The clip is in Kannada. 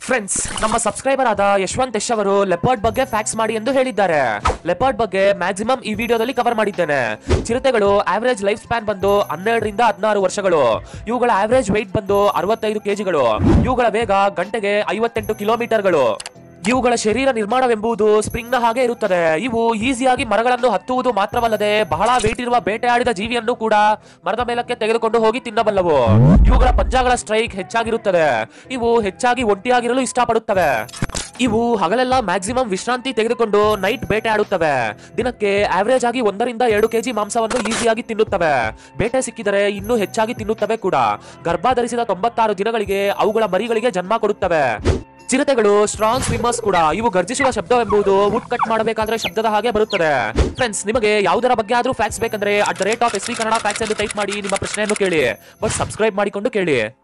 ಫ್ರೆಂಡ್ಸ್ ನಮ್ಮ ಸಬ್ಸ್ಕ್ರೈಬರ್ ಆದ ಯಶವಂತ್ ಯಶ್ ಅವರು ಲೆಪರ್ಡ್ ಬಗ್ಗೆ ಫ್ಯಾಕ್ಸ್ ಮಾಡಿ ಎಂದು ಹೇಳಿದ್ದಾರೆ ಲೆಪರ್ಡ್ ಬಗ್ಗೆ ಮ್ಯಾಕ್ಸಿಮಮ್ ಈ ವಿಡಿಯೋದಲ್ಲಿ ಕವರ್ ಮಾಡಿದ್ದೇನೆ ಚಿರತೆಗಳು ಆವರೇಜ್ ಲೈಫ್ ಸ್ಪ್ಯಾನ್ ಬಂದು ಹನ್ನೆರಡರಿಂದ ಹದಿನಾರು ವರ್ಷಗಳು ಇವುಗಳ ಆವರೇಜ್ ವೆಯ್ಟ್ ಬಂದು ಅರವತ್ತೈದು ಕೆಜಿಗಳು ಇವುಗಳ ವೇಗ ಗಂಟೆಗೆ ಐವತ್ತೆಂಟು ಕಿಲೋಮೀಟರ್ಗಳು ಇವುಗಳ ಶರೀರ ನಿರ್ಮಾಣವೆಂಬುದು ಸ್ಪ್ರಿಂಗ್ ನ ಹಾಗೆ ಇರುತ್ತದೆ ಇವು ಈಸಿಯಾಗಿ ಮರಗಳನ್ನು ಹತ್ತುವುದು ಮಾತ್ರವಲ್ಲದೆ ಬಹಳ ವೇಟ್ ಇರುವ ಬೇಟೆಯಾಡಿದ ಜೀವಿಯನ್ನು ಕೂಡ ಮರದ ಮೇಲಕ್ಕೆ ತೆಗೆದುಕೊಂಡು ಹೋಗಿ ತಿನ್ನಬಲ್ಲವು ಇವುಗಳ ಪಂಜಾಗಳ ಸ್ಟ್ರೈಕ್ ಹೆಚ್ಚಾಗಿರುತ್ತದೆ ಇವು ಹೆಚ್ಚಾಗಿ ಒಂಟಿಯಾಗಿರಲು ಇಷ್ಟಪಡುತ್ತವೆ ಇವು ಹಗಲೆಲ್ಲ ಮ್ಯಾಕ್ಸಿಮಮ್ ವಿಶ್ರಾಂತಿ ತೆಗೆದುಕೊಂಡು ನೈಟ್ ಬೇಟೆ ಆಡುತ್ತವೆ ದಿನಕ್ಕೆ ಆವರೇಜ್ ಆಗಿ ಒಂದರಿಂದ ಎರಡು ಕೆಜಿ ಮಾಂಸವನ್ನು ಈಸಿಯಾಗಿ ತಿನ್ನುತ್ತವೆ ಬೇಟೆ ಸಿಕ್ಕಿದರೆ ಇನ್ನೂ ಹೆಚ್ಚಾಗಿ ತಿನ್ನುತ್ತವೆ ಕೂಡ ಗರ್ಭಧರಿಸಿದ ತೊಂಬತ್ತಾರು ದಿನಗಳಿಗೆ ಅವುಗಳ ಮರಿಗಳಿಗೆ ಜನ್ಮ ಕೊಡುತ್ತವೆ ಚಿರತೆಗಳು ಸ್ಟ್ರಾಂಗ್ ಸ್ವಿಮ್ಮರ್ಸ್ ಕೂಡ ಇವು ಗರ್ಜಿಸುವ ಶಬ್ದವೆಂಬುದು ವುಡ್ ಕಟ್ ಮಾಡಬೇಕಾದ್ರೆ ಶಬ್ದದ ಹಾಗೆ ಬರುತ್ತದೆ ಫ್ರೆಂಡ್ಸ್ ನಿಮಗೆ ಯಾವುದರ ಬಗ್ಗೆ ಆದ್ರೂ ಫ್ಯಾಕ್ಸ್ ಬೇಕಂದ್ರೆ at the rate of S V Kannada facts ಎಂದು ಟೈಪ್ ಮಾಡಿ ನಿಮ್ಮ ಪ್ರಶ್ನೆಯನ್ನು ಕೇಳಿ ಬಟ್ ಸಬ್ಸ್ಕ್ರೈಬ್ ಮಾಡಿಕೊಂಡು ಕೇಳಿ